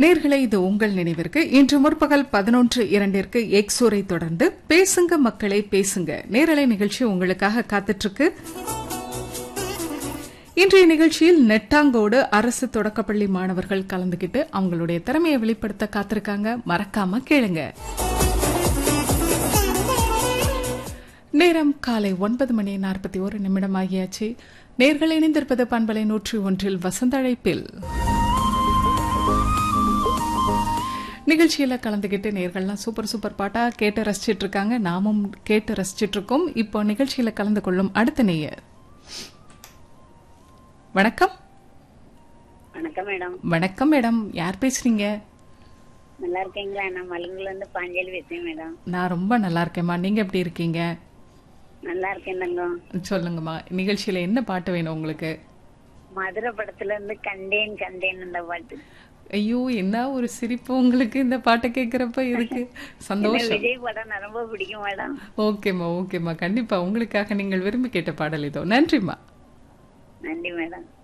நேர்களை இது உங்கள் நினைவிற்கு இன்று முற்பகல் பதினொன்று இரண்டிற்கு எக்ஸூரை தொடர்ந்து பேசுங்க மக்களே பேசுங்க நேரலை நிகழ்ச்சி உங்களுக்காக காத்துட்டு இன்றைய நிகழ்ச்சியில் நெட்டாங்கோடு அரசு தொடக்கப்பள்ளி மாணவர்கள் கலந்துகிட்டு அவங்களுடைய திறமையை வெளிப்படுத்த காத்திருக்காங்க மறக்காம கேளுங்க நேரம் காலை ஒன்பது மணி நாற்பத்தி ஒரு நிமிடம் ஆகியாச்சு நேர்கள் இணைந்திருப்பது பண்பலை நூற்றி ஒன்றில் வசந்தழைப்பில் நிகழ்ச்சியில கலந்துகிட்டு நேர்கள்லாம் சூப்பர் சூப்பர் பாட்டா கேட்டு ரசிச்சிட்டு இருக்காங்க நாமும் கேட்டு ரசிச்சிட்டு இருக்கோம் இப்போ நிகழ்ச்சியில கலந்து கொள்ளும் அடுத்த நேயர் வணக்கம் வணக்கம் மேடம் வணக்கம் மேடம் யார் பேசுறீங்க நல்லா இருக்கீங்களா நான் மலுங்குல இருந்து பாஞ்சாலி பேசுறேன் மேடம் நான் ரொம்ப நல்லா இருக்கேம்மா நீங்க எப்படி இருக்கீங்க நல்லா இருக்கேன் தங்கம் சொல்லுங்கம்மா நிகழ்ச்சியில என்ன பாட்டு வேணும் உங்களுக்கு மதுரை படத்துல இருந்து கண்டேன் கண்டேன் அந்த பாட்டு ஐயோ என்ன ஒரு சிரிப்பு உங்களுக்கு இந்த பாட்டை கேட்கறப்ப இருக்கு எனக்கு சந்தோஷம் விஜய் படம் நான் ரொம்ப பிடிக்கும் மேடம் ஓகேம்மா ஓகேம்மா கண்டிப்பா உங்களுக்காக நீங்கள் விரும்பி கேட்ட பாடல் இதோ நன்றிம்மா நன்றி மேடம்